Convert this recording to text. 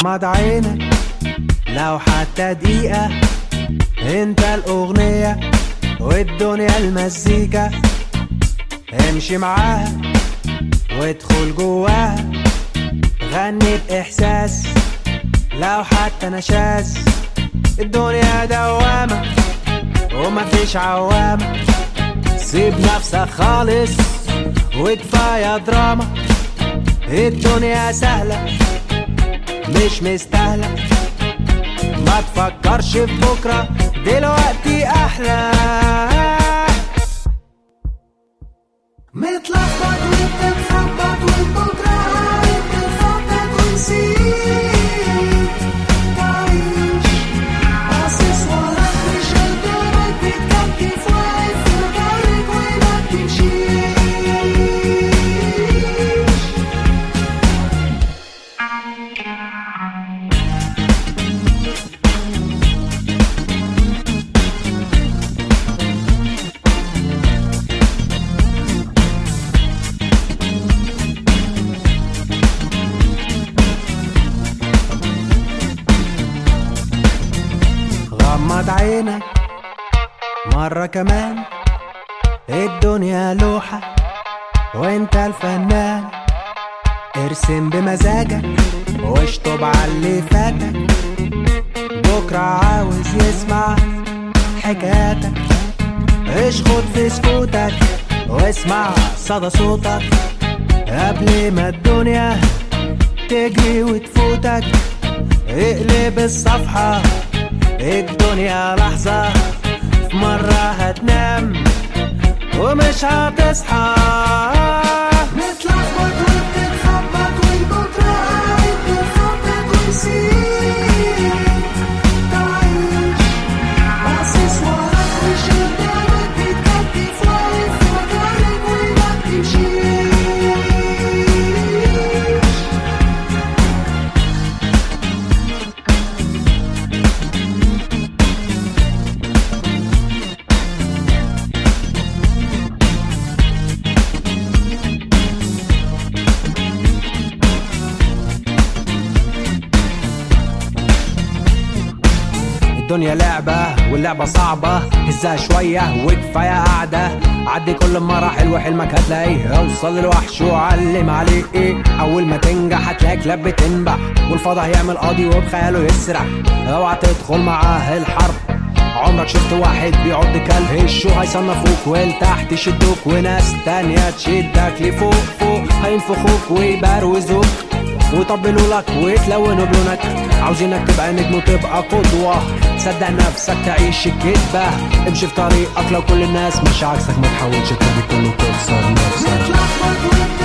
غمض عينك لو حتى دقيقة انت الأغنية والدنيا المزيكا امشي معاها وادخل جواها غني بإحساس لو حتى نشاز الدنيا دوامة ومفيش عوامة سيب نفسك خالص وكفاية دراما الدنيا سهلة مش مستاهلة ما تفكرش في بكرة دلوقتي أحلى متلخبط وبتتخبط وبكرة عارف بتخطط ونسيت تعيش باصص وراك مش قدامك بتكتف واقف في مكانك وما بتمشيش غمض عينك مرة كمان الدنيا لوحة وانت الفنان ارسم بمزاجك واشطب على اللي فاتك بكرة عاوز يسمع حكاياتك اشخط في سكوتك واسمع صدى صوتك قبل ما الدنيا تجري وتفوتك اقلب الصفحة الدنيا لحظة في مرة هتنام ومش هتصحى متلخبط وبتتخبط والبكرة عارف بتخطط ونسيت تعيش باصص وراك مش قدامك بتكتف واقف في مكانك وما بتمشيش الدنيا لعبة واللعبة صعبة هزها شوية وكفاية قعدة عدي كل المراحل وحلمك هتلاقيه اوصل للوحش وعلم عليه ايه اول ما تنجح هتلاقي كلاب بتنبح والفضا هيعمل قاضي وبخياله يسرح اوعى تدخل معاه الحرب عمرك شفت واحد بيعض كلب الشو هيصنفوك ولتحت يشدوك وناس تانية تشدك لفوق فوق هينفخوك ويبروزوك ويطبلوا لك ويتلونوا بلونك عاوزينك تبقى نجم وتبقى قدوة صدق نفسك تعيش الكدبة امشي في طريقك لو كل الناس مش عكسك ما تحاولش ترضي كله تخسر نفسك متلخبط وبتتخبط